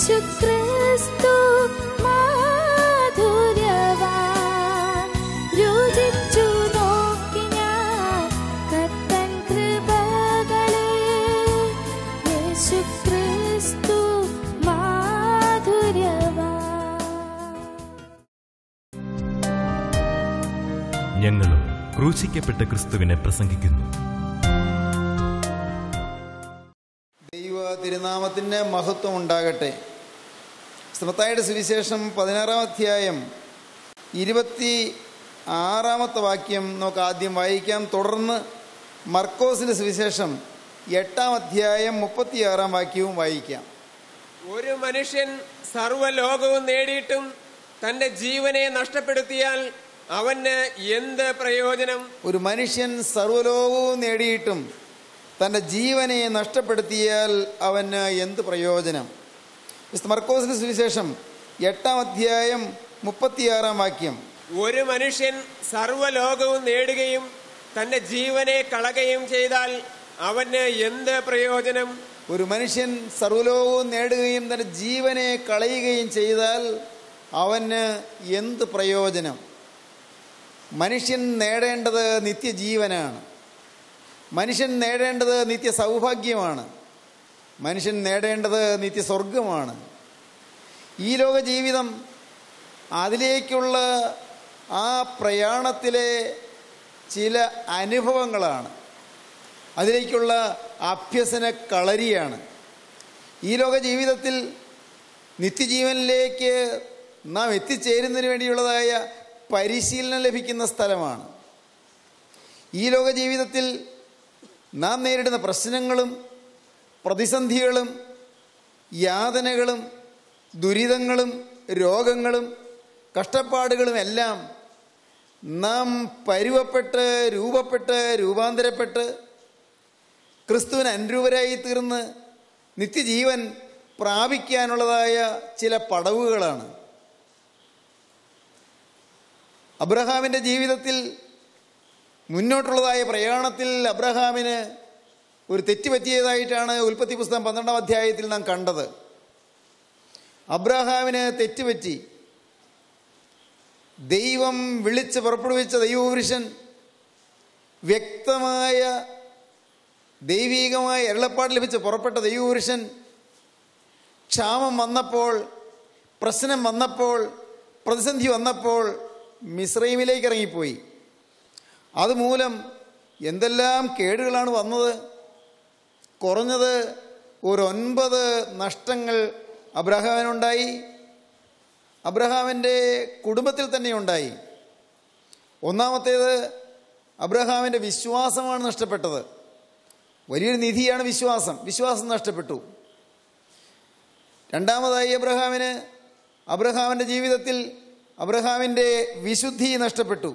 യേശു ക്രിസ്തു മാധുര്യവാൻ രുചിച്ചു നോക്കി ഞാൻ കത്തൻ കൃപകളെ യേശു ക്രിസ്തു മാധുര്യവാൻ ഞങ്ങളും ക്രൂശിക്കപ്പെട്ട ക്രിസ്തുവിനെ പ്രസംഗിക്കുന്നു ദൈവ തിരുനാമത്തിന് മഹത്വം ഉണ്ടാകട്ടെ സ്മത്തായുടെ സുവിശേഷം പതിനാറാം അധ്യായം ഇരുപത്തി ആറാമത്തെ വാക്യം നമുക്ക് ആദ്യം വായിക്കാം തുടർന്ന് മർക്കോസിൻ്റെ സുവിശേഷം എട്ടാം അധ്യായം മുപ്പത്തിയാറാം വാക്യവും വായിക്കാം ഒരു മനുഷ്യൻ സർവ്വലോകവും നേടിയിട്ടും തന്റെ ജീവനെ നഷ്ടപ്പെടുത്തിയാൽ അവന് എന്ത് പ്രയോജനം ഒരു മനുഷ്യൻ സർവ്വലോകവും നേടിയിട്ടും തൻ്റെ ജീവനെ നഷ്ടപ്പെടുത്തിയാൽ അവന് എന്ത് പ്രയോജനം വിശുദ്ധ മർക്കോസിൻ്റെ സുവിശേഷം എട്ടാം അധ്യായം മുപ്പത്തിയാറാം വാക്യം ഒരു മനുഷ്യൻ സർവ്വലോകവും നേടുകയും തന്റെ ജീവനെ കളകയും ചെയ്താൽ അവന് എന്ത് പ്രയോജനം ഒരു മനുഷ്യൻ സർവ്വലോകവും നേടുകയും തൻ്റെ ജീവനെ കളയുകയും ചെയ്താൽ അവന് എന്ത് പ്രയോജനം മനുഷ്യൻ നേടേണ്ടത് നിത്യജീവനാണ് മനുഷ്യൻ നേടേണ്ടത് നിത്യ സൗഭാഗ്യമാണ് മനുഷ്യൻ നേടേണ്ടത് നിത്യസ്വർഗമാണ് ഈ ലോക ജീവിതം അതിലേക്കുള്ള ആ പ്രയാണത്തിലെ ചില അനുഭവങ്ങളാണ് അതിലേക്കുള്ള അഭ്യസന കളരിയാണ് ഈ ലോക ജീവിതത്തിൽ നിത്യജീവനിലേക്ക് നാം എത്തിച്ചേരുന്നതിന് വേണ്ടിയുള്ളതായ പരിശീലനം ലഭിക്കുന്ന സ്ഥലമാണ് ഈ ലോക ജീവിതത്തിൽ നാം നേരിടുന്ന പ്രശ്നങ്ങളും പ്രതിസന്ധികളും യാതനകളും ദുരിതങ്ങളും രോഗങ്ങളും കഷ്ടപ്പാടുകളും എല്ലാം നാം പരുവപ്പെട്ട് രൂപപ്പെട്ട് രൂപാന്തരപ്പെട്ട് ക്രിസ്തുവിന് അനുരൂപരായി തീർന്ന് നിത്യജീവൻ പ്രാപിക്കാനുള്ളതായ ചില പടവുകളാണ് അബ്രഹാമിൻ്റെ ജീവിതത്തിൽ മുന്നോട്ടുള്ളതായ പ്രയാണത്തിൽ അബ്രഹാമിന് ഒരു തെറ്റ് പറ്റിയതായിട്ടാണ് ഉൽപ്പത്തി പുസ്തകം പന്ത്രണ്ടാം അധ്യായത്തിൽ നാം കണ്ടത് അബ്രഹാമിന് തെറ്റുപറ്റി ദൈവം വിളിച്ച് പുറപ്പെടുവിച്ച ദൈവപുരുഷൻ വ്യക്തമായ ദൈവീകമായ എള്ളപ്പാട് ലഭിച്ച് പുറപ്പെട്ട ദൈവപുരുഷൻ ക്ഷാമം വന്നപ്പോൾ പ്രശ്നം വന്നപ്പോൾ പ്രതിസന്ധി വന്നപ്പോൾ മിശ്രൈമിലേക്ക് ഇറങ്ങിപ്പോയി അതുമൂലം എന്തെല്ലാം കേടുകളാണ് വന്നത് കുറഞ്ഞത് ഒരു ഒൻപത് നഷ്ടങ്ങൾ അബ്രഹാമിനുണ്ടായി അബ്രഹാമിൻ്റെ കുടുംബത്തിൽ തന്നെ ഉണ്ടായി ഒന്നാമത്തേത് അബ്രഹാമിൻ്റെ വിശ്വാസമാണ് നഷ്ടപ്പെട്ടത് വലിയൊരു നിധിയാണ് വിശ്വാസം വിശ്വാസം നഷ്ടപ്പെട്ടു രണ്ടാമതായി അബ്രഹാമിന് അബ്രഹാമിൻ്റെ ജീവിതത്തിൽ അബ്രഹാമിൻ്റെ വിശുദ്ധി നഷ്ടപ്പെട്ടു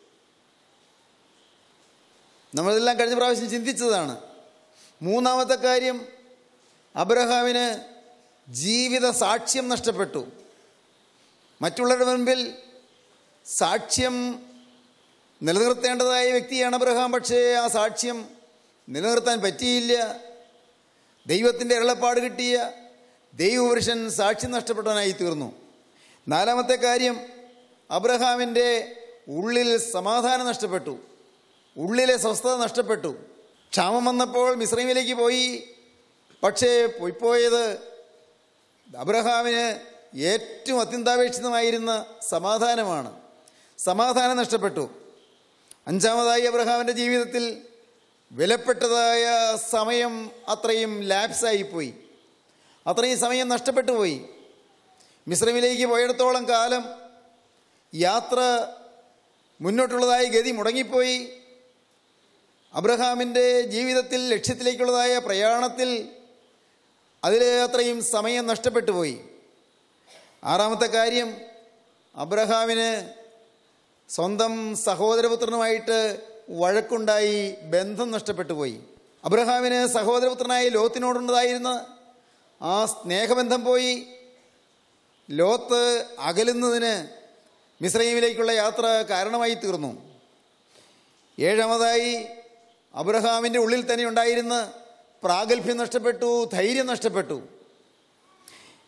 നമ്മളെല്ലാം കഴിഞ്ഞ പ്രാവശ്യം ചിന്തിച്ചതാണ് മൂന്നാമത്തെ കാര്യം അബ്രഹാമിന് ജീവിത സാക്ഷ്യം നഷ്ടപ്പെട്ടു മറ്റുള്ളവരുടെ മുൻപിൽ സാക്ഷ്യം നിലനിർത്തേണ്ടതായ വ്യക്തിയാണ് അബ്രഹാം പക്ഷേ ആ സാക്ഷ്യം നിലനിർത്താൻ പറ്റിയില്ല ദൈവത്തിൻ്റെ ഇരളപ്പാട് കിട്ടിയ ദൈവപുരുഷൻ സാക്ഷ്യം നഷ്ടപ്പെട്ടവനായി തീർന്നു നാലാമത്തെ കാര്യം അബ്രഹാമിൻ്റെ ഉള്ളിൽ സമാധാനം നഷ്ടപ്പെട്ടു ഉള്ളിലെ സ്വസ്ഥത നഷ്ടപ്പെട്ടു ക്ഷാമം വന്നപ്പോൾ മിശ്രമിലേക്ക് പോയി പക്ഷേ പോയിപ്പോയത് അബ്രഹാമിന് ഏറ്റവും അത്യന്താപേക്ഷിതമായിരുന്ന സമാധാനമാണ് സമാധാനം നഷ്ടപ്പെട്ടു അഞ്ചാമതായി അബ്രഹാമിൻ്റെ ജീവിതത്തിൽ വിലപ്പെട്ടതായ സമയം അത്രയും ലാപ്സായിപ്പോയി അത്രയും സമയം നഷ്ടപ്പെട്ടു പോയി മിശ്രമിലേക്ക് പോയിടത്തോളം കാലം യാത്ര മുന്നോട്ടുള്ളതായ ഗതി മുടങ്ങിപ്പോയി അബ്രഹാമിൻ്റെ ജീവിതത്തിൽ ലക്ഷ്യത്തിലേക്കുള്ളതായ പ്രയാണത്തിൽ അതിൽ അത്രയും സമയം നഷ്ടപ്പെട്ടു പോയി ആറാമത്തെ കാര്യം അബ്രഹാമിന് സ്വന്തം സഹോദരപുത്രനുമായിട്ട് വഴക്കുണ്ടായി ബന്ധം നഷ്ടപ്പെട്ടു പോയി അബ്രഹാമിന് സഹോദരപുത്രനായ ലോത്തിനോടുണ്ടായിരുന്ന ആ സ്നേഹബന്ധം പോയി ലോത്ത് അകലുന്നതിന് മിശ്രൈമിലേക്കുള്ള യാത്ര കാരണമായി തീർന്നു ഏഴാമതായി അബ്രഹാമിൻ്റെ ഉള്ളിൽ തന്നെ ഉണ്ടായിരുന്ന പ്രാഗൽഭ്യം നഷ്ടപ്പെട്ടു ധൈര്യം നഷ്ടപ്പെട്ടു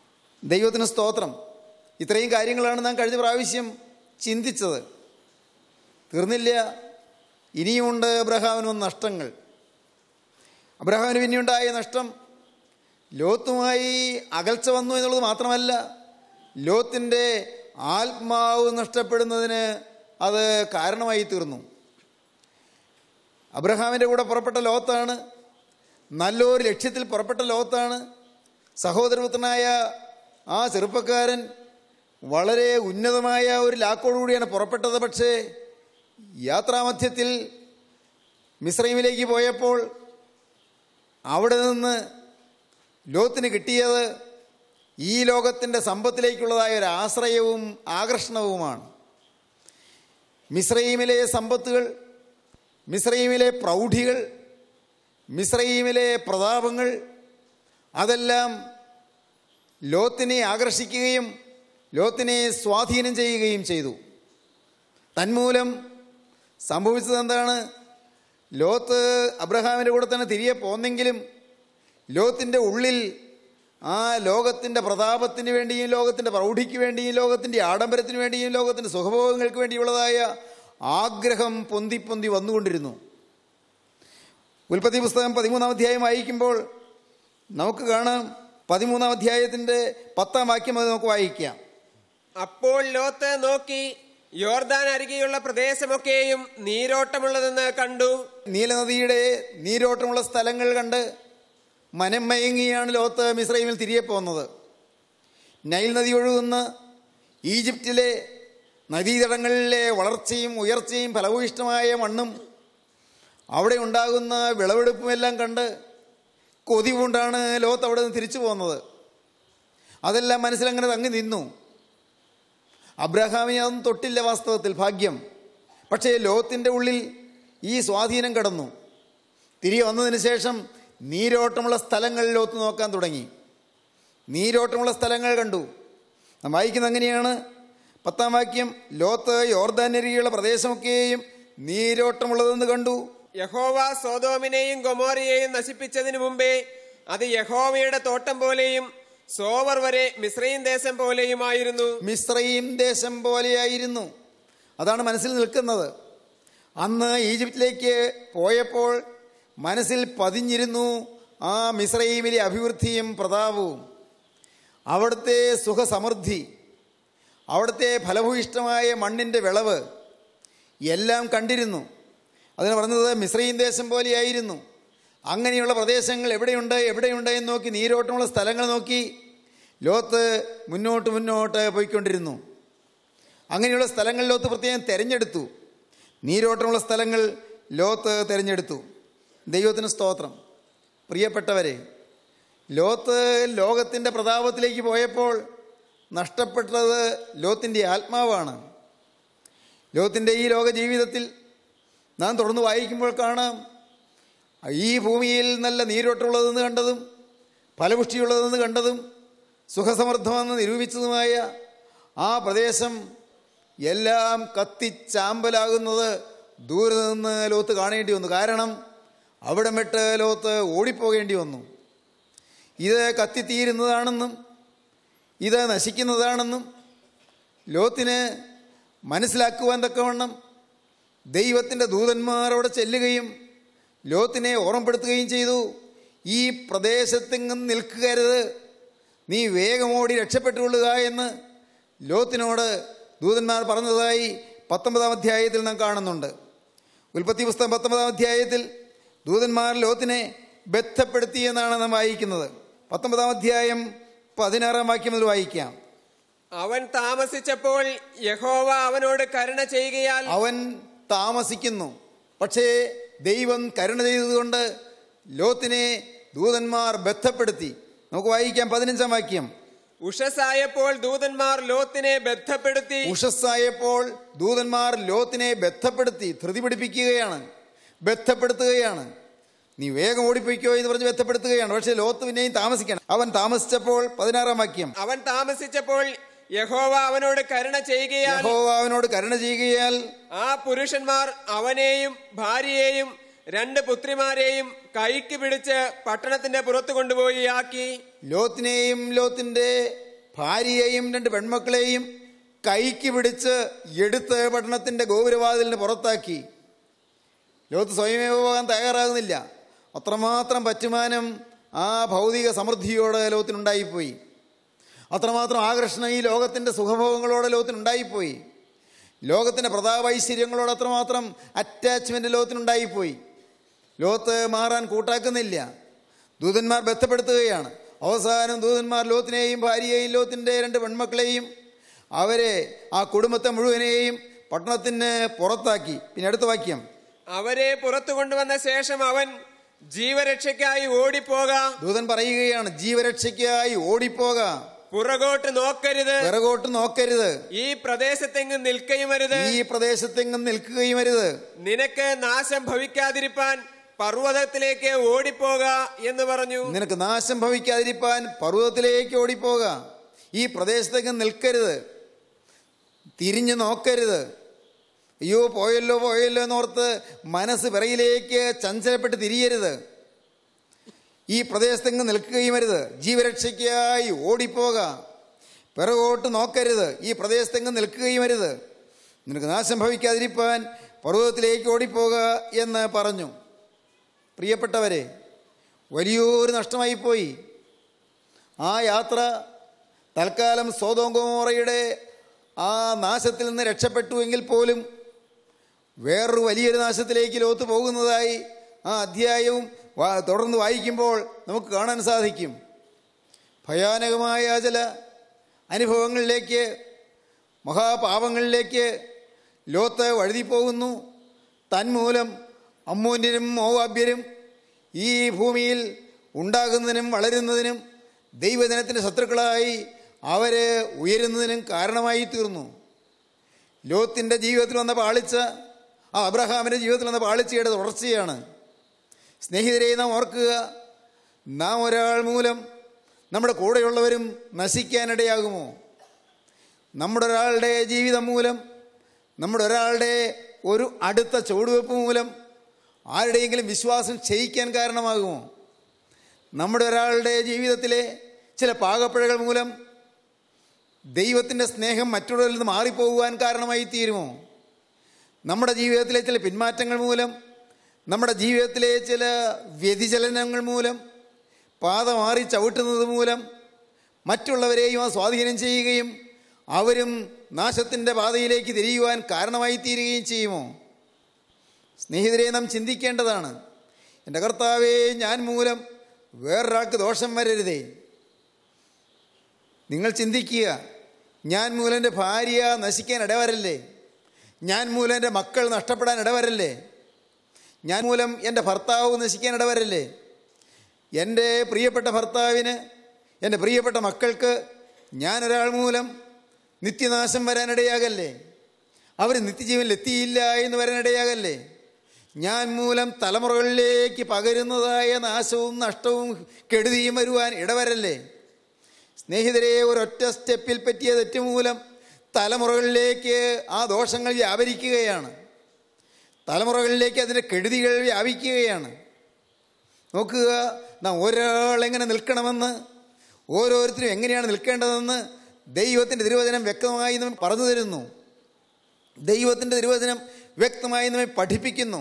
ദൈവത്തിന് സ്തോത്രം ഇത്രയും കാര്യങ്ങളാണ് നാം കഴിഞ്ഞ പ്രാവശ്യം ചിന്തിച്ചത് തീർന്നില്ല ഇനിയുമുണ്ട് അബ്രഹാമിന് വന്ന നഷ്ടങ്ങൾ അബ്രഹാമിന് പിന്നെയുണ്ടായ നഷ്ടം ലോത്തുമായി അകൽച്ച വന്നു എന്നുള്ളത് മാത്രമല്ല ലോത്തിൻ്റെ ആത്മാവ് നഷ്ടപ്പെടുന്നതിന് അത് കാരണമായി തീർന്നു അബ്രഹാമിൻ്റെ കൂടെ പുറപ്പെട്ട ലോത്താണ് നല്ലൊരു ലക്ഷ്യത്തിൽ പുറപ്പെട്ട ലോത്താണ് സഹോദരപുത്രനായ ആ ചെറുപ്പക്കാരൻ വളരെ ഉന്നതമായ ഒരു ലാക്കോടുകൂടിയാണ് പുറപ്പെട്ടത് പക്ഷേ യാത്രാമധ്യത്തിൽ മിശ്രൈമിലേക്ക് പോയപ്പോൾ അവിടെ നിന്ന് ലോത്തിന് കിട്ടിയത് ഈ ലോകത്തിൻ്റെ സമ്പത്തിലേക്കുള്ളതായ ഒരു ആശ്രയവും ആകർഷണവുമാണ് മിശ്രൈമിലെ സമ്പത്തുകൾ മിശ്രൈമിലെ പ്രൗഢികൾ മിശ്രൈമിലെ പ്രതാപങ്ങൾ അതെല്ലാം ലോത്തിനെ ആകർഷിക്കുകയും ലോത്തിനെ സ്വാധീനം ചെയ്യുകയും ചെയ്തു തന്മൂലം സംഭവിച്ചത് എന്താണ് ലോത്ത് അബ്രഹാമിൻ്റെ കൂടെ തന്നെ തിരികെ പോന്നെങ്കിലും ലോത്തിൻ്റെ ഉള്ളിൽ ആ ലോകത്തിൻ്റെ പ്രതാപത്തിന് വേണ്ടിയും ലോകത്തിൻ്റെ പ്രൗഢിക്ക് വേണ്ടിയും ലോകത്തിൻ്റെ ആഡംബരത്തിന് വേണ്ടിയും ലോകത്തിൻ്റെ സുഖഭോഗങ്ങൾക്ക് വേണ്ടിയുള്ളതായ ആഗ്രഹം പൊന്തി പൊന്തി വന്നുകൊണ്ടിരുന്നു ഉൽപ്പത്തി പുസ്തകം പതിമൂന്നാം അധ്യായം വായിക്കുമ്പോൾ നമുക്ക് കാണാം പതിമൂന്നാം അധ്യായത്തിൻ്റെ പത്താം വാക്യം അത് നമുക്ക് വായിക്കാം അപ്പോൾ ലോത്ത് നോക്കി യോർദാൻ അരികെയുള്ള പ്രദേശമൊക്കെയും നീരോട്ടമുള്ളതെന്ന് കണ്ടു നീലനദിയുടെ നീരോട്ടമുള്ള സ്ഥലങ്ങൾ കണ്ട് മനം മയങ്ങിയാണ് ലോത്ത് മിസ്രൈമിൽ തിരികെ പോകുന്നത് നൈൽ നദി ഒഴുകുന്ന ഈജിപ്തിലെ നദീതടങ്ങളിലെ വളർച്ചയും ഉയർച്ചയും ഫലഭൂയിഷ്ടമായ മണ്ണും അവിടെ ഉണ്ടാകുന്ന വിളവെടുപ്പും എല്ലാം കണ്ട് കൊതി കൊണ്ടാണ് ലോത്ത് അവിടെ നിന്ന് തിരിച്ചു പോകുന്നത് അതെല്ലാം മനസ്സിലങ്ങനെ തങ്ങി നിന്നു അബ്രഹാമിനെ അതൊന്നും തൊട്ടില്ല വാസ്തവത്തിൽ ഭാഗ്യം പക്ഷേ ലോത്തിൻ്റെ ഉള്ളിൽ ഈ സ്വാധീനം കടന്നു തിരികെ വന്നതിന് ശേഷം നീരോട്ടമുള്ള സ്ഥലങ്ങൾ ലോത്ത് നോക്കാൻ തുടങ്ങി നീരോട്ടമുള്ള സ്ഥലങ്ങൾ കണ്ടു നാം വായിക്കുന്ന അങ്ങനെയാണ് പത്താം വാക്യം ലോത്ത് യോർദാനരികെയുള്ള പ്രദേശമൊക്കെയും നീരോട്ടമുള്ളതെന്ന് കണ്ടു യഹോവ സോതോമിനെയും ഗൊമോറിയെയും നശിപ്പിച്ചതിനു മുമ്പേ അത് യഹോവയുടെ തോട്ടം പോലെയും സോവർ വരെ മിശ്രയും ദേശം പോലെയുമായിരുന്നു മിശ്രയും ദേശം പോലെയായിരുന്നു അതാണ് മനസ്സിൽ നിൽക്കുന്നത് അന്ന് ഈജിപ്തിലേക്ക് പോയപ്പോൾ മനസ്സിൽ പതിഞ്ഞിരുന്നു ആ മിശ്രൈമിലെ അഭിവൃദ്ധിയും പ്രതാപവും അവിടുത്തെ സുഖസമൃദ്ധി അവിടുത്തെ ഫലഭൂയിഷ്ടമായ മണ്ണിൻ്റെ വിളവ് എല്ലാം കണ്ടിരുന്നു അതിന് പറഞ്ഞത് മിശ്രയും ദേശം പോലെയായിരുന്നു അങ്ങനെയുള്ള പ്രദേശങ്ങൾ എവിടെയുണ്ട് എവിടെയുണ്ട് എന്ന് നോക്കി നീരോട്ടമുള്ള സ്ഥലങ്ങൾ നോക്കി ലോത്ത് മുന്നോട്ട് മുന്നോട്ട് പോയിക്കൊണ്ടിരുന്നു അങ്ങനെയുള്ള സ്ഥലങ്ങൾ ലോത്ത് പ്രത്യേകം തിരഞ്ഞെടുത്തു നീരോട്ടമുള്ള സ്ഥലങ്ങൾ ലോത്ത് തിരഞ്ഞെടുത്തു ദൈവത്തിന് സ്തോത്രം പ്രിയപ്പെട്ടവരെ ലോത്ത് ലോകത്തിൻ്റെ പ്രതാപത്തിലേക്ക് പോയപ്പോൾ നഷ്ടപ്പെട്ടത് ലോത്തിൻ്റെ ആത്മാവാണ് ലോകത്തിൻ്റെ ഈ ലോക ജീവിതത്തിൽ നാം തുടർന്ന് വായിക്കുമ്പോൾ കാണാം ഈ ഭൂമിയിൽ നല്ല നീരോട്ടമുള്ളതെന്ന് കണ്ടതും ഫലപുഷ്ടിയുള്ളതെന്ന് കണ്ടതും സുഖസമൃദ്ധമെന്ന് നിരൂപിച്ചതുമായ ആ പ്രദേശം എല്ലാം കത്തിച്ചാമ്പലാകുന്നത് ദൂരെ നിന്ന് ലോത്ത് കാണേണ്ടി വന്നു കാരണം അവിടെ വിട്ട് ലോത്ത് ഓടിപ്പോകേണ്ടി വന്നു ഇത് കത്തിത്തീരുന്നതാണെന്നും ഇത് നശിക്കുന്നതാണെന്നും ലോത്തിന് മനസ്സിലാക്കുവാൻ തക്കവണ്ണം ദൈവത്തിൻ്റെ ദൂതന്മാർ അവിടെ ചെല്ലുകയും ലോത്തിനെ ഓർമ്മപ്പെടുത്തുകയും ചെയ്തു ഈ പ്രദേശത്തെങ്ങും നിൽക്കരുത് നീ വേഗമോടി രക്ഷപ്പെട്ടുകൊള്ളുക എന്ന് ലോത്തിനോട് ദൂതന്മാർ പറഞ്ഞതായി പത്തൊമ്പതാം അധ്യായത്തിൽ നാം കാണുന്നുണ്ട് ഉൽപ്പത്തി പുസ്തകം പത്തൊമ്പതാം അധ്യായത്തിൽ ദൂതന്മാർ ലോത്തിനെ ബന്ധപ്പെടുത്തി എന്നാണ് നാം വായിക്കുന്നത് പത്തൊമ്പതാം അധ്യായം പതിനാറാം വാക്യം മുതൽ വായിക്കാം അവൻ താമസിച്ചപ്പോൾ യഹോവ അവനോട് കരുണ ചെയ്യുകയാൽ അവൻ താമസിക്കുന്നു പക്ഷേ ദൈവം കരുണ ചെയ്തതുകൊണ്ട് ലോത്തിനെ ദൂതന്മാർ ബന്ധപ്പെടുത്തി നമുക്ക് വായിക്കാം പതിനഞ്ചാം വാക്യം ഉഷസായപ്പോൾ ദൂതന്മാർ ലോത്തിനെ ബന്ധപ്പെടുത്തി ഉഷസ്സായപ്പോൾ ദൂതന്മാർ ലോത്തിനെ ബന്ധപ്പെടുത്തി ധൃതി പിടിപ്പിക്കുകയാണ് ബന്ധപ്പെടുത്തുകയാണ് നീ വേഗം ഓടിപ്പോയിക്കോ എന്ന് പറഞ്ഞ് ബന്ധപ്പെടുത്തുകയാണ് പക്ഷേ ലോത്ത് പിന്നെയും താമസിക്കണം അവൻ താമസിച്ചപ്പോൾ പതിനാറാം വാക്യം അവൻ താമസിച്ചപ്പോൾ യഹോവ അവനോട് കരുണ ചെയ്യുകയാൽ യഹോവ അവനോട് കരുണ ചെയ്യുകയാൽ ആ പുരുഷന്മാർ അവനെയും ഭാര്യയെയും രണ്ട് പുത്രിമാരെയും കൈക്ക് പിടിച്ച് പട്ടണത്തിന്റെ പുറത്തു കൊണ്ടുപോയി ആക്കി ലോത്തിനെയും ലോത്തിന്റെ ഭാര്യയെയും രണ്ട് പെൺമക്കളെയും കൈക്ക് പിടിച്ച് എടുത്ത് പട്ടണത്തിൻ്റെ ഗോപുരവാതിലിന് പുറത്താക്കി ലോകത്ത് സ്വയമേ പോകാൻ തയ്യാറാകുന്നില്ല അത്രമാത്രം പറ്റുമാനം ആ ഭൗതിക സമൃദ്ധിയോടെ ലോകത്തിനുണ്ടായിപ്പോയി അത്രമാത്രം ആകർഷണം ഈ ലോകത്തിൻ്റെ സുഖഭോഗങ്ങളോടെ ലോകത്തിനുണ്ടായിപ്പോയി ലോകത്തിൻ്റെ പ്രതാപൈശ്വര്യങ്ങളോട് അത്രമാത്രം അറ്റാച്ച്മെൻറ്റ് ലോകത്തിനുണ്ടായിപ്പോയി ലോകത്ത് മാറാൻ കൂട്ടാക്കുന്നില്ല ദൂതന്മാർ ബന്ധപ്പെടുത്തുകയാണ് അവസാനം ദൂതന്മാർ ലോത്തിനെയും ഭാര്യയെയും ലോത്തിൻ്റെ രണ്ട് പെൺമക്കളെയും അവരെ ആ കുടുംബത്തെ മുഴുവനെയും പട്ടണത്തിന് പുറത്താക്കി പിന്നെ അടുത്ത വാക്യം അവരെ പുറത്തു കൊണ്ടുവന്ന ശേഷം അവൻ ജീവരക്ഷയ്ക്കായി ഓടിപ്പോകാം ദൂതൻ പറയുകയാണ് ജീവരക്ഷയ്ക്കായി ഓടിപ്പോക പുറകോട്ട് നോക്കരുത് പിറകോട്ട് നോക്കരുത് ഈ പ്രദേശത്തെങ്ങും നിൽക്കയും അരുത് ഈ പ്രദേശത്തെങ്ങും നിൽക്കുകയും അരുത് നിനക്ക് നാശം ഭവിക്കാതിരിപ്പാൻ പർവ്വതത്തിലേക്ക് ഓടിപ്പോക എന്ന് പറഞ്ഞു നിനക്ക് നാശം ഭവിക്കാതിരിപ്പാൻ പർവ്വതത്തിലേക്ക് ഓടിപ്പോക ഈ പ്രദേശത്തെങ്ങും നിൽക്കരുത് തിരിഞ്ഞു നോക്കരുത് അയ്യോ പോയല്ലോ പോയല്ലോ എന്നോർത്ത് മനസ്സ് പിറയിലേക്ക് ചഞ്ചലപ്പെട്ട് തിരിയരുത് ഈ പ്രദേശത്തെങ്ങും നിൽക്കുകയും അരുത് ജീവരക്ഷയ്ക്കായി ഓടിപ്പോക പിറകോട്ട് നോക്കരുത് ഈ പ്രദേശത്തെങ്ങും നിൽക്കുകയും അരുത് നിനക്ക് നാശം ഭവിക്കാതിരിപ്പാൻ പർവ്വതത്തിലേക്ക് ഓടിപ്പോക എന്ന് പറഞ്ഞു പ്രിയപ്പെട്ടവരെ വലിയൊരു നഷ്ടമായിപ്പോയി ആ യാത്ര തൽക്കാലം സോതോങ്കോറയുടെ ആ നാശത്തിൽ നിന്ന് രക്ഷപ്പെട്ടു എങ്കിൽ പോലും വേറൊരു വലിയൊരു നാശത്തിലേക്ക് ലോത്ത് പോകുന്നതായി ആ അധ്യായവും വാ- തുടർന്ന് വായിക്കുമ്പോൾ നമുക്ക് കാണാൻ സാധിക്കും ഭയാനകമായ ചില അനുഭവങ്ങളിലേക്ക് മഹാപാപങ്ങളിലേക്ക് ലോത്ത് വഴുതിപ്പോകുന്നു തന്മൂലം അമ്മൂന്യരും മോവാബ്യരും ഈ ഭൂമിയിൽ ഉണ്ടാകുന്നതിനും വളരുന്നതിനും ദൈവജനത്തിൻ്റെ ശത്രുക്കളായി അവർ ഉയരുന്നതിനും കാരണമായി തീർന്നു ലോത്തിൻ്റെ ജീവിതത്തിൽ വന്ന പാളിച്ച ആ അബ്രഹാമിൻ്റെ ജീവിതത്തിൽ വന്ന പാളിച്ചയുടെ തുടർച്ചയാണ് സ്നേഹിതരെ നാം ഓർക്കുക നാം ഒരാൾ മൂലം നമ്മുടെ കൂടെയുള്ളവരും നശിക്കാനിടയാകുമോ നമ്മുടെ ഒരാളുടെ ജീവിതം മൂലം നമ്മുടെ ഒരാളുടെ ഒരു അടുത്ത ചുവടുവെപ്പ് മൂലം ആരുടെയെങ്കിലും വിശ്വാസം ക്ഷയിക്കാൻ കാരണമാകുമോ നമ്മുടെ ഒരാളുടെ ജീവിതത്തിലെ ചില പാകപ്പിഴകൾ മൂലം ദൈവത്തിൻ്റെ സ്നേഹം മറ്റുള്ളവരിൽ നിന്ന് മാറിപ്പോകുവാൻ കാരണമായി തീരുമോ നമ്മുടെ ജീവിതത്തിലെ ചില പിന്മാറ്റങ്ങൾ മൂലം നമ്മുടെ ജീവിതത്തിലെ ചില വ്യതിചലനങ്ങൾ മൂലം പാത മാറി ചവിട്ടുന്നത് മൂലം മറ്റുള്ളവരെയും ആ സ്വാധീനം ചെയ്യുകയും അവരും നാശത്തിൻ്റെ പാതയിലേക്ക് തിരിയുവാൻ കാരണമായി തീരുകയും ചെയ്യുമോ സ്നേഹിതരെ നാം ചിന്തിക്കേണ്ടതാണ് എൻ്റെ കർത്താവേ ഞാൻ മൂലം വേറൊരാൾക്ക് ദോഷം വരരുതേ നിങ്ങൾ ചിന്തിക്കുക ഞാൻ മൂലം എൻ്റെ ഭാര്യ നശിക്കാൻ ഇടവരല്ലേ ഞാൻ മൂലം എൻ്റെ മക്കൾ നഷ്ടപ്പെടാൻ ഇടവരല്ലേ ഞാൻ മൂലം എൻ്റെ ഭർത്താവ് നശിക്കാൻ ഇടവരല്ലേ എൻ്റെ പ്രിയപ്പെട്ട ഭർത്താവിന് എൻ്റെ പ്രിയപ്പെട്ട മക്കൾക്ക് ഞാനൊരാൾ മൂലം നിത്യനാശം വരാനിടയാകല്ലേ അവർ നിത്യജീവനിൽ എത്തിയില്ല എന്ന് വരാനിടയാകല്ലേ ഞാൻ മൂലം തലമുറകളിലേക്ക് പകരുന്നതായ നാശവും നഷ്ടവും കെടുതിയും വരുവാൻ ഇടവരല്ലേ സ്നേഹിതരെ ഒരൊറ്റ സ്റ്റെപ്പിൽ പറ്റിയ തെറ്റ് മൂലം തലമുറകളിലേക്ക് ആ ദോഷങ്ങൾ വ്യാപരിക്കുകയാണ് തലമുറകളിലേക്ക് അതിൻ്റെ കെടുതികൾ വ്യാപിക്കുകയാണ് നോക്കുക നാം ഒരാൾ എങ്ങനെ നിൽക്കണമെന്ന് ഓരോരുത്തരും എങ്ങനെയാണ് നിൽക്കേണ്ടതെന്ന് ദൈവത്തിൻ്റെ തിരുവചനം വ്യക്തമായി നമ്മെ പറഞ്ഞു തരുന്നു ദൈവത്തിൻ്റെ തിരുവചനം വ്യക്തമായി നമ്മെ പഠിപ്പിക്കുന്നു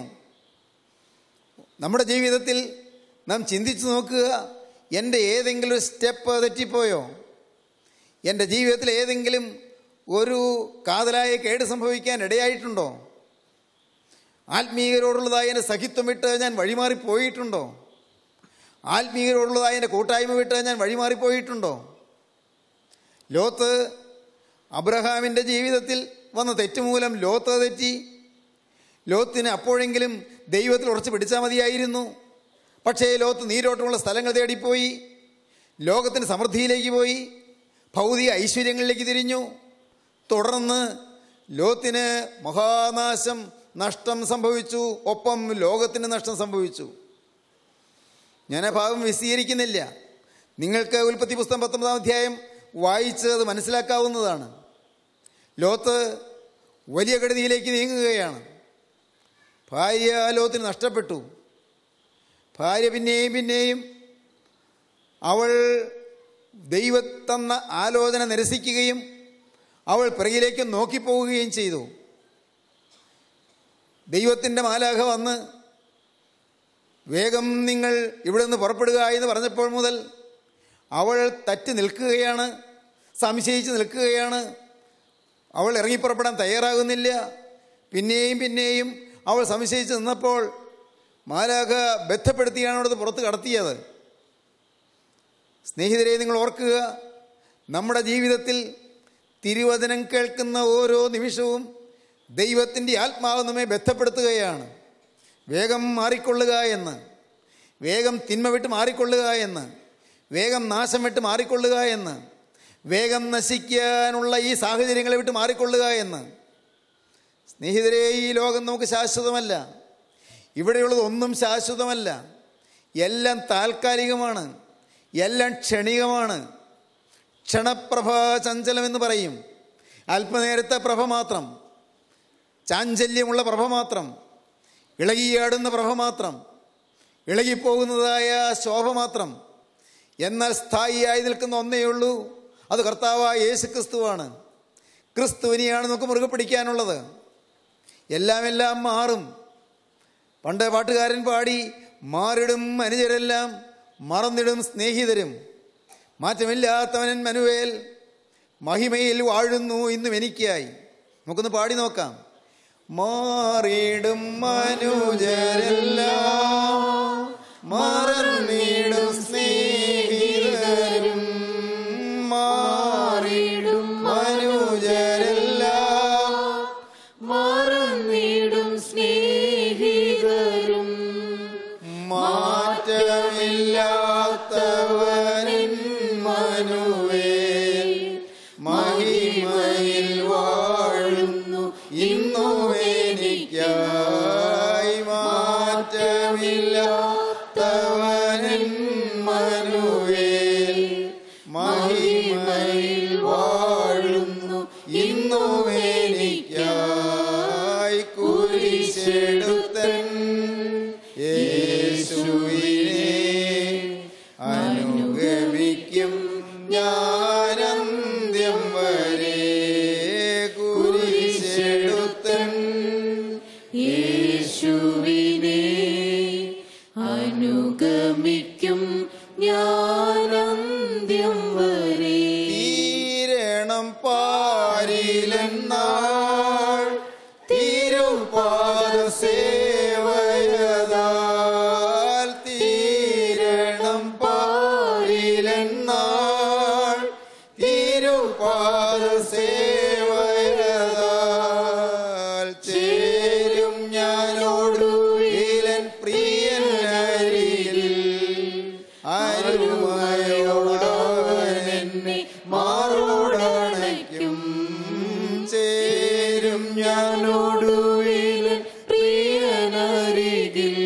നമ്മുടെ ജീവിതത്തിൽ നാം ചിന്തിച്ചു നോക്കുക എൻ്റെ ഏതെങ്കിലും ഒരു സ്റ്റെപ്പ് തെറ്റിപ്പോയോ എൻ്റെ ജീവിതത്തിൽ ഏതെങ്കിലും ഒരു കാതലായ കേട് സംഭവിക്കാൻ ഇടയായിട്ടുണ്ടോ ആത്മീയരോടുള്ളതായ എൻ്റെ സഖിത്വം വിട്ട് ഞാൻ വഴിമാറി പോയിട്ടുണ്ടോ ആത്മീയരോടുള്ളതായ എൻ്റെ കൂട്ടായ്മ വിട്ട് ഞാൻ വഴിമാറി പോയിട്ടുണ്ടോ ലോത്ത് അബ്രഹാമിൻ്റെ ജീവിതത്തിൽ വന്ന തെറ്റുമൂലം ലോത്ത് തെറ്റി ലോത്തിന് അപ്പോഴെങ്കിലും ദൈവത്തിൽ ഉറച്ചു പിടിച്ചാൽ മതിയായിരുന്നു പക്ഷേ ലോത്ത് നീരോട്ടമുള്ള സ്ഥലങ്ങൾ തേടിപ്പോയി ലോകത്തിൻ്റെ സമൃദ്ധിയിലേക്ക് പോയി ഭൗതിക ഐശ്വര്യങ്ങളിലേക്ക് തിരിഞ്ഞു തുടർന്ന് ലോത്തിന് മഹാനാശം നഷ്ടം സംഭവിച്ചു ഒപ്പം ലോകത്തിന് നഷ്ടം സംഭവിച്ചു ഞാൻ ആ ഭാഗം വിശദീകരിക്കുന്നില്ല നിങ്ങൾക്ക് ഉൽപ്പത്തി പുസ്തകം പത്തൊമ്പതാം അധ്യായം വായിച്ച് അത് മനസ്സിലാക്കാവുന്നതാണ് ലോത്ത് വലിയ കെടുതിയിലേക്ക് നീങ്ങുകയാണ് ഭാര്യ ലോത്തിന് നഷ്ടപ്പെട്ടു ഭാര്യ പിന്നെയും പിന്നെയും അവൾ ദൈവത്തെന്ന ആലോചന നിരസിക്കുകയും അവൾ പിറകിലേക്ക് നോക്കിപ്പോവുകയും ചെയ്തു ദൈവത്തിൻ്റെ മാലാഖ വന്ന് വേഗം നിങ്ങൾ ഇവിടെ നിന്ന് പുറപ്പെടുക എന്ന് പറഞ്ഞപ്പോൾ മുതൽ അവൾ തറ്റി നിൽക്കുകയാണ് സംശയിച്ച് നിൽക്കുകയാണ് അവൾ ഇറങ്ങിപ്പുറപ്പെടാൻ തയ്യാറാകുന്നില്ല പിന്നെയും പിന്നെയും അവൾ സംശയിച്ച് നിന്നപ്പോൾ മാലാഖ ബന്ധപ്പെടുത്തിയാണ് അവിടുന്ന് പുറത്ത് കടത്തിയത് സ്നേഹിതരെ നിങ്ങൾ ഓർക്കുക നമ്മുടെ ജീവിതത്തിൽ തിരുവചനം കേൾക്കുന്ന ഓരോ നിമിഷവും ദൈവത്തിൻ്റെ ആത്മാവ് നമ്മെ ബന്ധപ്പെടുത്തുകയാണ് വേഗം മാറിക്കൊള്ളുക എന്ന് വേഗം തിന്മ വിട്ട് മാറിക്കൊള്ളുക എന്ന് വേഗം നാശം വിട്ട് മാറിക്കൊള്ളുക എന്ന് വേഗം നശിക്കാനുള്ള ഈ സാഹചര്യങ്ങളെ വിട്ട് മാറിക്കൊള്ളുക എന്ന് സ്നേഹിതരെ ഈ ലോകം നമുക്ക് ശാശ്വതമല്ല ഇവിടെയുള്ളത് ഒന്നും ശാശ്വതമല്ല എല്ലാം താൽക്കാലികമാണ് എല്ലാം ക്ഷണികമാണ് ക്ഷണപ്രഭ ചഞ്ചലം എന്ന് പറയും അല്പനേരത്തെ പ്രഭ മാത്രം ചാഞ്ചല്യമുള്ള പ്രഭ മാത്രം ഇളകിയാടുന്ന പ്രഭ മാത്രം ഇളകിപ്പോകുന്നതായ ശോഭ മാത്രം എന്നാൽ സ്ഥായിയായി നിൽക്കുന്ന ഒന്നേ ഉള്ളൂ അത് കർത്താവായ യേശു ക്രിസ്തുവാണ് ക്രിസ്തുവിനെയാണ് നമുക്ക് മുറുകെ പിടിക്കാനുള്ളത് എല്ലാം എല്ലാം മാറും പണ്ട് പാട്ടുകാരൻ പാടി മാറിടും അനുജരെല്ലാം മറന്നിടും സ്നേഹിതരും മാറ്റമില്ലാത്തവനൻ മനുവേൽ മഹിമയിൽ വാഴുന്നു ഇന്നും എനിക്കായി നമുക്കൊന്ന് പാടി നോക്കാം മാറിടും മനുജരെല്ലാം മറന്നിടും സ്നേഹിതരും മാറിടും മനുജരെല്ലാം മറന്നിടും സ്നേഹിതരും മാറ്റമില്ലാത്തവനിൻ മനുവേൽ മഹിമയിൽ വാഴുന്നു ഇന്നു എനിക്കായി മാറ്റമില്ലാത്തവനിൻ മനുവേൽ മഹിമയിൽ വാഴുന്നു ഇന്നു എനിക്കായി കുരിശെടുത്തൻ യേശുവിനെ അനുഗമിക്കും ഞാനന്ത്യം വരെ കുരിശെടുത്തൻ യേശുവിനെ അനുഗമിക്കും ഞാനന്ത്യം വരെ തീരണം പാരിലെന്നാൾ തിരുപാദ സേവയതാൽ തീരണം പാരിലെന്നാൾ തിരുപാദ സേവയതാൽ ചേരും ഞാനോടുവിലൻ പ്രിയൻ അരികിൽ അരുമയോടവൻ എന്നെ മാറോടണയ്ക്കും ചേരും ഞാനോടുവിലൻ പ്രിയനരികിൽ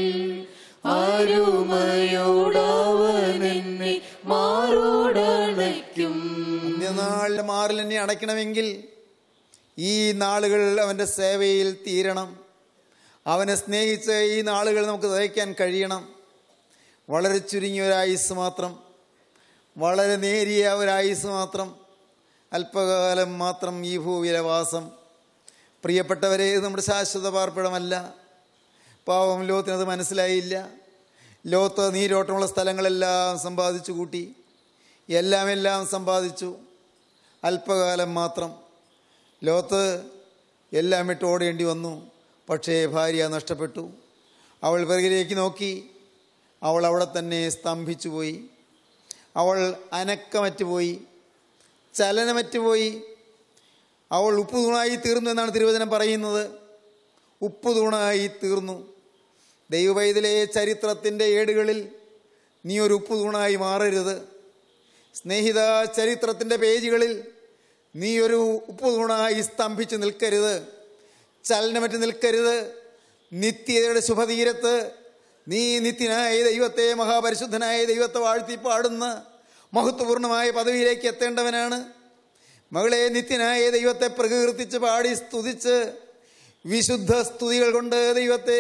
അരുമയോടവൻ എന്നെ മാറോടണയ്ക്കും നാളിൽ മാറിൽ എന്നെ അടയ്ക്കണമെങ്കിൽ ഈ നാളുകൾ അവൻ്റെ സേവയിൽ തീരണം അവനെ സ്നേഹിച്ച് ഈ നാളുകൾ നമുക്ക് നയിക്കാൻ കഴിയണം വളരെ ചുരുങ്ങിയ ഒരായുസ് മാത്രം വളരെ നേരിയ ഒരായുസ് മാത്രം അല്പകാലം മാത്രം ഈ ഭൂവിലെ വാസം പ്രിയപ്പെട്ടവരെ ഇത് നമ്മുടെ ശാശ്വത പാർപ്പിടമല്ല പാവം ലോകത്തിനത് മനസ്സിലായില്ല ലോകത്ത് നീരോട്ടമുള്ള സ്ഥലങ്ങളെല്ലാം സമ്പാദിച്ചു കൂട്ടി എല്ലാം എല്ലാം സമ്പാദിച്ചു അല്പകാലം മാത്രം ലോകത്ത് എല്ലാം വിട്ട് ഓടേണ്ടി വന്നു പക്ഷേ ഭാര്യ നഷ്ടപ്പെട്ടു അവൾ പിറകിലേക്ക് നോക്കി അവൾ അവിടെ തന്നെ സ്തംഭിച്ചു പോയി അവൾ അനക്കമറ്റുപോയി ചലനമറ്റുപോയി അവൾ ഉപ്പ് തൂണായി തീർന്നു എന്നാണ് തിരുവചനം പറയുന്നത് ഉപ്പ് തൂണായി തീർന്നു ദൈവവൈതലെ ചരിത്രത്തിൻ്റെ ഏടുകളിൽ നീ ഒരു ഉപ്പ് തൂണായി മാറരുത് സ്നേഹിത ചരിത്രത്തിൻ്റെ പേജുകളിൽ നീ ഒരു ഉപ്പ് തൂണായി സ്തംഭിച്ച് നിൽക്കരുത് ചലനമറ്റ് നിൽക്കരുത് നിത്യതയുടെ ശുഭതീരത്ത് നീ നിത്യനായ ദൈവത്തെ മഹാപരിശുദ്ധനായ ദൈവത്തെ വാഴ്ത്തി പാടുന്ന മഹത്വപൂർണമായ പദവിയിലേക്ക് എത്തേണ്ടവനാണ് മകളെ നിത്യനായ ദൈവത്തെ പ്രകീർത്തിച്ച് പാടി സ്തുതിച്ച് വിശുദ്ധ സ്തുതികൾ കൊണ്ട് ദൈവത്തെ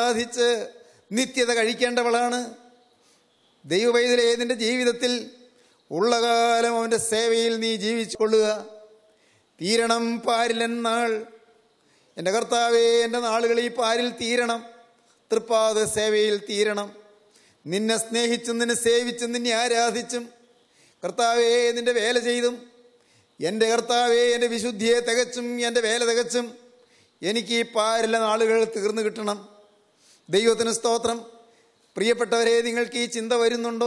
ആരാധിച്ച് നിത്യത കഴിക്കേണ്ടവളാണ് ദൈവവൈതലേ നിന്റെ ജീവിതത്തിൽ ഉള്ള കാലം അവൻ്റെ സേവയിൽ നീ ജീവിച്ചു കൊള്ളുക തീരണം പാരിലൻ നാൾ എൻ്റെ കർത്താവേ എൻ്റെ നാളുകൾ ഈ പാരിൽ തീരണം തൃപ്പാത സേവയിൽ തീരണം നിന്നെ സ്നേഹിച്ചും നിന്നെ സേവിച്ചും നിന്നെ ആരാധിച്ചും കർത്താവേ നിന്റെ വേല ചെയ്തും എൻ്റെ കർത്താവേ എൻ്റെ വിശുദ്ധിയെ തികച്ചും എൻ്റെ വേല തികച്ചും എനിക്ക് ഈ പാരിലെ നാളുകൾ തീർന്നു കിട്ടണം ദൈവത്തിന് സ്തോത്രം പ്രിയപ്പെട്ടവരെ നിങ്ങൾക്ക് ഈ ചിന്ത വരുന്നുണ്ടോ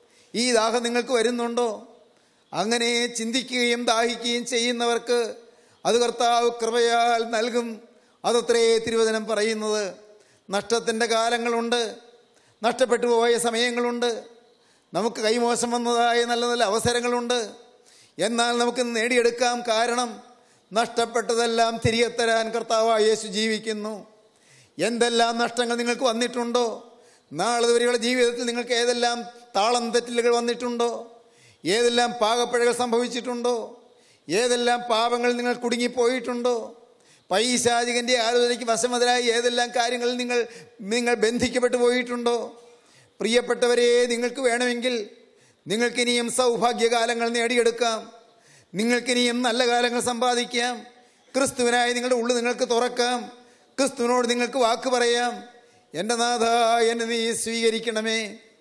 ഈ ദാഹം നിങ്ങൾക്ക് വരുന്നുണ്ടോ അങ്ങനെ ചിന്തിക്കുകയും ദാഹിക്കുകയും ചെയ്യുന്നവർക്ക് അത് കർത്താവ് കൃപയാൽ നൽകും അതത്രേ തിരുവചനം പറയുന്നത് നഷ്ടത്തിൻ്റെ കാലങ്ങളുണ്ട് നഷ്ടപ്പെട്ടു പോയ സമയങ്ങളുണ്ട് നമുക്ക് കൈമോശം വന്നതായ നല്ല നല്ല അവസരങ്ങളുണ്ട് എന്നാൽ നമുക്ക് നേടിയെടുക്കാം കാരണം നഷ്ടപ്പെട്ടതെല്ലാം തിരികെ തരാൻ കർത്താവായ യേശു ജീവിക്കുന്നു എന്തെല്ലാം നഷ്ടങ്ങൾ നിങ്ങൾക്ക് വന്നിട്ടുണ്ടോ നാളെ വരെയുള്ള ജീവിതത്തിൽ നിങ്ങൾക്ക് ഏതെല്ലാം താളം തെറ്റലുകൾ വന്നിട്ടുണ്ടോ ഏതെല്ലാം പാകപ്പിഴകൾ സംഭവിച്ചിട്ടുണ്ടോ ഏതെല്ലാം പാപങ്ങൾ നിങ്ങൾ കുടുങ്ങിപ്പോയിട്ടുണ്ടോ പൈശാചികൻ്റെ ആലോചനയ്ക്ക് വശമതരായി ഏതെല്ലാം കാര്യങ്ങളിൽ നിങ്ങൾ നിങ്ങൾ ബന്ധിക്കപ്പെട്ടു പോയിട്ടുണ്ടോ പ്രിയപ്പെട്ടവരെ നിങ്ങൾക്ക് വേണമെങ്കിൽ നിങ്ങൾക്കിനിയും സൗഭാഗ്യകാലങ്ങൾ നേടിയെടുക്കാം നിങ്ങൾക്കിനിയും നല്ല കാലങ്ങൾ സമ്പാദിക്കാം ക്രിസ്തുവിനായി നിങ്ങളുടെ ഉള്ളു നിങ്ങൾക്ക് തുറക്കാം ക്രിസ്തുവിനോട് നിങ്ങൾക്ക് വാക്ക് പറയാം എൻ്റെ നാഥ എന്നെ നീ സ്വീകരിക്കണമേ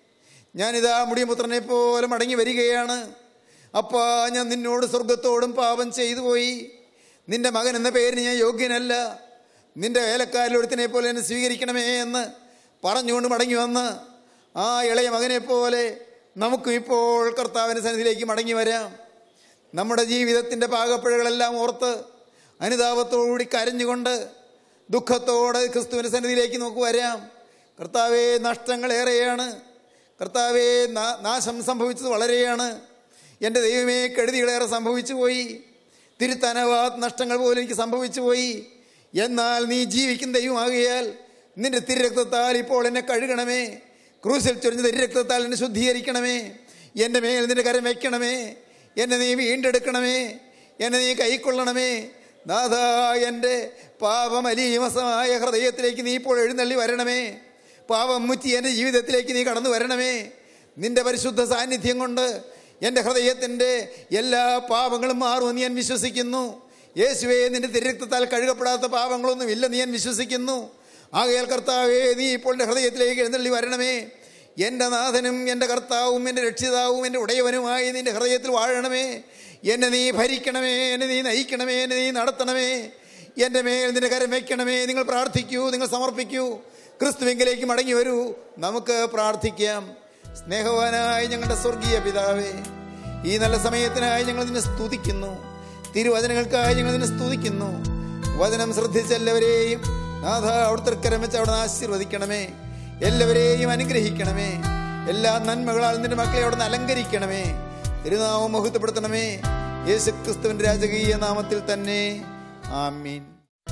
ഞാനിതാ മുടിയപുത്രനെ പോലെ മടങ്ങി വരികയാണ് അപ്പാ ഞാൻ നിന്നോട് സ്വർഗത്തോടും പാപം ചെയ്തു പോയി നിന്റെ മകൻ എന്ന പേരിന് ഞാൻ യോഗ്യനല്ല നിന്റെ വേലക്കാരിലൊരുത്തിനെ പോലെ എന്നെ സ്വീകരിക്കണമേ എന്ന് പറഞ്ഞുകൊണ്ട് മടങ്ങി വന്ന് ആ ഇളയ മകനെ പോലെ നമുക്കും ഇപ്പോൾ കർത്താവിൻ്റെ സന്നിധിയിലേക്ക് മടങ്ങി വരാം നമ്മുടെ ജീവിതത്തിൻ്റെ പാകപ്പിഴകളെല്ലാം ഓർത്ത് അനുതാപത്തോടുകൂടി കരഞ്ഞുകൊണ്ട് ദുഃഖത്തോടെ ക്രിസ്തുവിൻ്റെ സന്നിധിയിലേക്ക് നമുക്ക് വരാം കർത്താവെ നഷ്ടങ്ങൾ ഏറെയാണ് കർത്താവെ നാ- നാശം സംഭവിച്ചത് വളരെയാണ് എൻ്റെ ദൈവമേ കെടുതികളേറെ സംഭവിച്ചു പോയി തിരുത്തനവാത്ത നഷ്ടങ്ങൾ പോലും എനിക്ക് സംഭവിച്ചു പോയി എന്നാൽ നീ ജീവിക്കുന്ന ദൈവമാകിയാൽ നിന്റെ തിരുരക്തത്താൽ ഇപ്പോൾ എന്നെ കഴുകണമേ ക്രൂസിൽ ചൊരിഞ്ഞ തിരുരക്തത്താൽ എന്നെ ശുദ്ധീകരിക്കണമേ എൻ്റെ മേൽ നിന്റെ കരം വയ്ക്കണമേ എന്നെ നീ വീണ്ടെടുക്കണമേ എന്നെ നീ കൈക്കൊള്ളണമേ നാഥ എൻ്റെ പാപമലീമസമായ ഹൃദയത്തിലേക്ക് നീ ഇപ്പോൾ എഴുന്നള്ളി വരണമേ പാപം മുറ്റി എൻ്റെ ജീവിതത്തിലേക്ക് നീ കടന്നു വരണമേ നിന്റെ പരിശുദ്ധ സാന്നിധ്യം കൊണ്ട് എൻ്റെ ഹൃദയത്തിൻ്റെ എല്ലാ പാപങ്ങളും മാറുമെന്ന് ഞാൻ വിശ്വസിക്കുന്നു യേശുവേ നിന്റെ തിരക്തത്താൽ കഴുകപ്പെടാത്ത പാപങ്ങളൊന്നും ഇല്ലെന്ന് ഞാൻ വിശ്വസിക്കുന്നു ആകയാൽ കർത്താവേ നീ ഇപ്പോൾ എൻ്റെ ഹൃദയത്തിലേക്ക് എഴുന്നള്ളി വരണമേ എൻ്റെ നാഥനും എൻ്റെ കർത്താവും എൻ്റെ രക്ഷിതാവും എൻ്റെ ഉടയവനുമായി നിൻ്റെ ഹൃദയത്തിൽ വാഴണമേ എന്നെ നീ ഭരിക്കണമേ എന്നെ നീ നയിക്കണമേ എന്നെ നീ നടത്തണമേ എൻ്റെ മേൽ നിന്റെ കരം വയ്ക്കണമേ നിങ്ങൾ പ്രാർത്ഥിക്കൂ നിങ്ങൾ സമർപ്പിക്കൂ ക്രിസ്തുവെങ്കിലേക്ക് മടങ്ങി വരൂ നമുക്ക് പ്രാർത്ഥിക്കാം സ്നേഹവാനായ ഞങ്ങളുടെ സ്വർഗീയ പിതാവേ ഈ നല്ല സമയത്തിനായി ഞങ്ങൾ നിന്നെ സ്തുതിക്കുന്നു തിരുവചനങ്ങൾക്കായി ഞങ്ങൾ നിന്നെ സ്തുതിക്കുന്നു വചനം ശ്രദ്ധിച്ച എല്ലാവരെയും നാഥ അവിടുത്തെ കരം വെച്ച് അവിടെ ആശീർവദിക്കണമേ എല്ലാവരെയും അനുഗ്രഹിക്കണമേ എല്ലാ നന്മകളാൽ നിന്റെ മക്കളെ അവിടെ നിന്ന് അലങ്കരിക്കണമേ തിരുനാമം മഹത്വപ്പെടുത്തണമേ യേശു ക്രിസ്തുവിന്റെ രാജകീയ നാമത്തിൽ തന്നെ ആമീൻ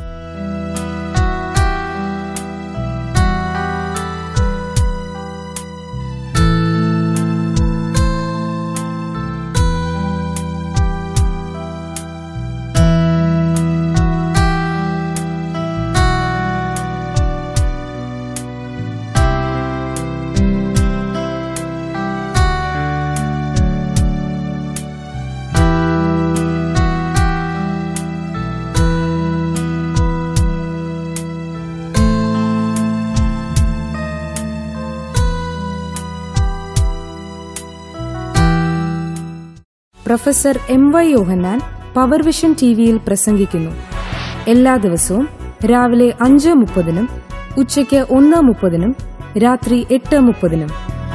professor M Y Yohannan power vision T വിയിൽ പ്രസംഗിക്കുന്നു എല്ലാ ദിവസവും രാവിലെ അഞ്ച് മുപ്പതിനും ഉച്ചയ്ക്ക് ഒന്ന് മുപ്പതിനും രാത്രി എട്ട് മുപ്പതിനും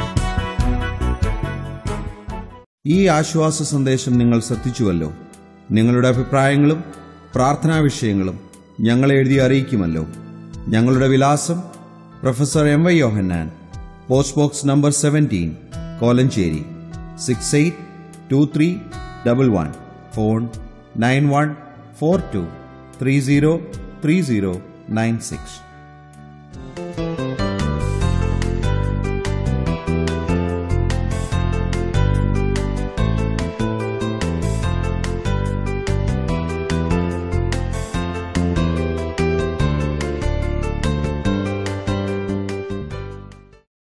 ഈ ആശ്വാസ സന്ദേശം നിങ്ങൾ ശ്രദ്ധിച്ചുവല്ലോ നിങ്ങളുടെ അഭിപ്രായങ്ങളും പ്രാർത്ഥനാ വിഷയങ്ങളും ഞങ്ങളെ എഴുതി അറിയിക്കുമല്ലോ ഞങ്ങളുടെ വിലാസം professor M Y Yohannan post box number seventeen Kolenchery six eight two three double one phone nine one four two three zero three zero nine six